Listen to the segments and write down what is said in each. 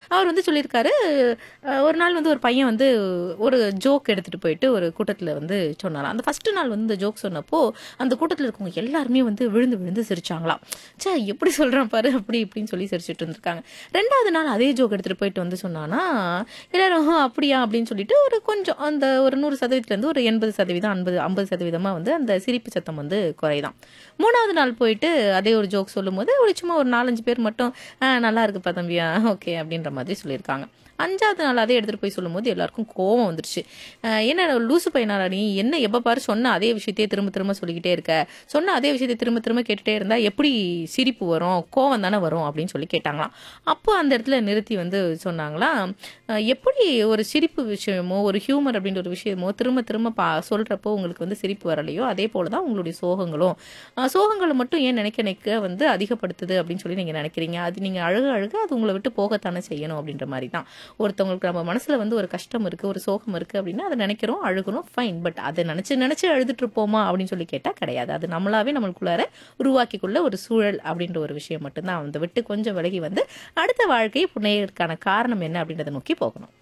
அவர் வந்து சொல்லியிருக்காரு அஹ், ஒரு நாள் வந்து ஒரு பையன் வந்து ஒரு ஜோக் எடுத்துட்டு போயிட்டு ஒரு கூட்டத்தில் வந்து சொன்னாராம் அந்த ஃபர்ஸ்ட் நாள் வந்து இந்த ஜோக் சொன்னப்போ அந்த கூட்டத்தில் இருக்கவங்க எல்லாருமே வந்து விழுந்து விழுந்து சிரிச்சாங்களாம் சே எப்படி சொல்றான் பாரு அப்படி இப்படின்னு சொல்லி சிரிச்சிட்டு இருந்திருக்காங்க ரெண்டாவது நாள் அதே ஜோக் எடுத்துட்டு போயிட்டு வந்து சொன்னானா எல்லாரும் "ஆ, அப்படியா அப்படின்னு சொல்லிட்டு ஒரு கொஞ்சம் அந்த ஒரு நூறு சதவீதத்துல இருந்து ஒரு எண்பது சதவீதம் ஐம்பது ஐம்பது சதவீதமா வந்து அந்த சிரிப்பு சத்தம் வந்து குறையுதான் மூணாவது நாள் போயிட்டு அதே ஒரு ஜோக் சொல்லும்போது ஒரு சும்மா ஒரு நாலஞ்சு பேர் மட்டும் "ஆ, நல்லா இருக்குப்பா தம்பியா ஓகே அப்படின்ற மாதிரி சொல்லியிருக்காங்க அஞ்சாவது நாள் அதே எடுத்துட்டு போய் சொல்லும்போது எல்லாருக்கும் கோவம் வந்துருச்சு அஹ் என்ன லூசு பையனாடா நீ என்ன எப்ப பாரு சொன்ன அதே விஷயத்தையே திரும்ப திரும்ப சொல்லிக்கிட்டே இருக்க சொன்ன அதே விஷயத்தை திரும்ப திரும்ப கேட்டுட்டே இருந்தா எப்படி சிரிப்பு வரும் கோவம் தானே வரும் அப்படின்னு சொல்லி கேட்டாங்களாம் அப்போ அந்த இடத்துல நிறுத்தி வந்து சொன்னாங்களாம் அஹ் எப்படி ஒரு சிரிப்பு விஷயமோ ஒரு ஹியூமர் அப்படின்ற ஒரு விஷயமோ திரும்ப திரும்ப பா சொல்றப்போ உங்களுக்கு வந்து சிரிப்பு வரலையோ அதே போல தான் உங்களுடைய சோகங்களும் அஹ் சோகங்களை மட்டும் ஏன் நினைக்க நினைக்க வந்து அதிகப்படுத்துது அப்படின்னு சொல்லி நீங்க நினைக்கிறீங்க அது நீங்க அழுக அழுக அது உங்களை விட்டு போகத்தானே செய்யணும் அப்படின்ற மாதிரி தான் ஒருத்தவங்களுக்கு நம்ம மனசுல வந்து ஒரு கஷ்டம் இருக்கு ஒரு சோகம் இருக்கு அப்படின்னா அதை நினைக்கிறோம் அழுகிறோம் ஃபைன் பட் அதை நினைச்சு நினைச்சு அழுதுட்டு இருப்போமா அப்படின்னு சொல்லி கேட்டா கிடையாது அது நம்மளாவே நம்மளுக்குள்ளார உருவாக்கிக்குள்ள ஒரு சூழல் அப்படின்ற ஒரு விஷயம் மட்டும்தான் அந்த விட்டு கொஞ்சம் விலகி வந்து அடுத்த வாழ்க்கையை புனையறதுக்கான காரணம் என்ன அப்படின்றத நோக்கி போகணும்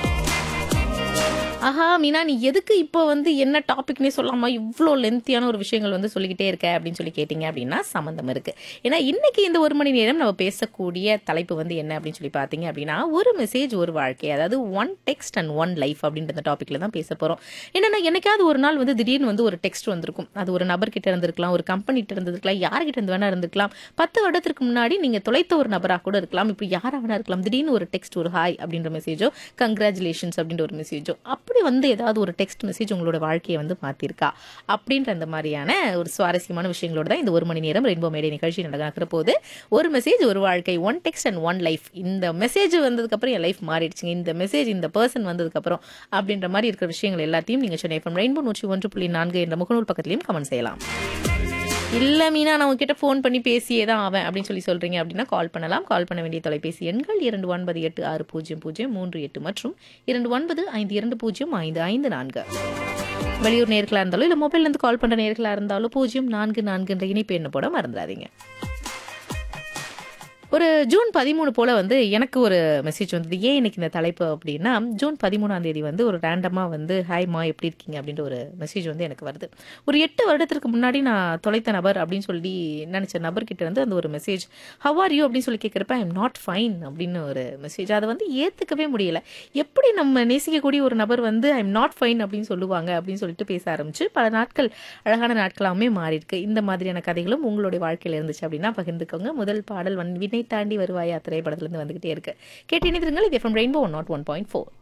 ஆஹா மீனா நீ எதுக்கு இப்போ வந்து என்ன டாபிக்னே சொல்லாம இவ்வளோ லென்த்தியான ஒரு விஷயங்கள் வந்து சொல்லிக்கிட்டே இருக்க அப்படின்னு சொல்லி கேட்டிங்க அப்படின்னா சம்மந்தம் இருக்கு ஏன்னா இன்னைக்கு இந்த ஒரு மணி நேரம் நம்ம பேசக்கூடிய தலைப்பு வந்து என்ன அப்படின்னு சொல்லி பார்த்தீங்க அப்படின்னா ஒரு மெசேஜ் ஒரு வாழ்க்கை அதாவது one text and one life அப்படின்ற அந்த டாப்பிக்ல தான் பேச போறோம் என்னன்னா என்னைக்காவது ஒரு நாள் வந்து திடீர்னு வந்து ஒரு டெக்ஸ்ட் வந்திருக்கும் அது ஒரு நபர்கிட்ட இருந்திருக்கலாம் ஒரு கம்பெனிட்ட இருந்திருக்கலாம் யார்கிட்ட இருந்து வேணா இருந்திருக்கலாம் பத்து வருடத்திற்கு முன்னாடி நீங்க தொலைத்த ஒரு நபராக கூட இருக்கலாம் இப்போ யாரா வேணா இருக்கலாம் திடீர்னு ஒரு டெக்ஸ்ட் ஒரு ஹாய் அப்படின்ற மெசேஜோ கங்க்ராச்சுலேஷன்ஸ் அப்படின்ற ஒரு மெசேஜோ அப்படி வந்து ஏதாவது ஒரு டெக்ஸ்ட் மெசேஜ் உங்களோட வாழ்க்கையை வந்து மாத்திருக்கா அப்படின்ற அந்த மாதிரியான ஒரு சுவாரஸ்யமான விஷயங்களோட தான் இந்த ஒரு மணி நேரம் ரெயின்போ மேடை நிகழ்ச்சி நடக்கிற போது ஒரு மெசேஜ் ஒரு வாழ்க்கை one text and one life இந்த மெசேஜ் வந்ததுக்கப்புறம் என் லைஃப் மாறிடுச்சுங்க இந்த மெசேஜ் இந்த பர்சன் வந்ததுக்கப்புறம் அப்படின்ற மாதிரி இருக்கிற விஷயங்கள் எல்லாத்தையும் நீங்கள் சென்னை எஃப்எம் ரெயின்போ நூற்றி ஒன்று புள்ளி நான்கு என்ற முகநூல் பக்கத்திலையும் கமெண்ட் செய்யலாம் இல்ல மீனா நான் உங்ககிட்ட ஃபோன் பண்ணி பேசியே தான் ஆவேன் அப்படின்னு சொல்லி சொல்றீங்க அப்படின்னா கால் பண்ணலாம் கால் பண்ண வேண்டிய தொலைபேசி எண்கள் இரண்டு ஒன்பது எட்டு ஆறு பூஜ்ஜியம் பூஜ்ஜியம் மூன்று எட்டு மற்றும் இரண்டு ஒன்பது ஐந்து இரண்டு பூஜ்ஜியம் ஐந்து ஐந்து நான்கு வெளியூர் நேர்களா இருந்தாலும் இல்ல மொபைல்ல இருந்து கால் பண்ற நேர்களா இருந்தாலும் பூஜ்ஜியம் நான்கு நான்குன்ற இணைப்பு என்ன போட மறந்துடாதீங்க ஒரு ஜூன் பதிமூணு போல வந்து எனக்கு ஒரு மெசேஜ் வந்தது ஏன் இன்னைக்கு இந்த தலைப்பு அப்படின்னா ஜூன் பதிமூணாம் தேதி வந்து ஒரு ரேண்டமா வந்து ஹாய்மா எப்படி இருக்கீங்க அப்படின்ற ஒரு மெசேஜ் வந்து எனக்கு வருது ஒரு எட்டு வருடத்திற்கு முன்னாடி நான் தொலைத்த நபர் அப்படின்னு சொல்லி நினைச்ச நபர்கிட்ட இருந்து அந்த ஒரு மெசேஜ் ஹவ் ஆர் யூ அப்படின்னு சொல்லி கேட்குறப்ப ஐ எம் நாட் ஃபைன் அப்படின்னு ஒரு மெசேஜ் அதை வந்து ஏத்துக்கவே முடியல எப்படி நம்ம நேசிக்கக்கூடிய ஒரு நபர் வந்து ஐ எம் நாட் ஃபைன் அப்படின்னு சொல்லுவாங்க அப்படின்னு சொல்லிட்டு பேச ஆரம்பிச்சு பல நாட்கள் அழகான நாட்களாமே மாறி இருக்கு இந்த மாதிரியான கதைகளும் உங்களுடைய வாழ்க்கையில இருந்துச்சு அப்படின்னா பகிர்ந்துக்கோங்க முதல் பாடல் வன் வினை தாண்டி வருவாயா திரைப்படத்துல இருந்து வந்துகிட்டே இருக்கு கேட்டு இணைந்திருங்கள் இது FM rainbow one nought one point four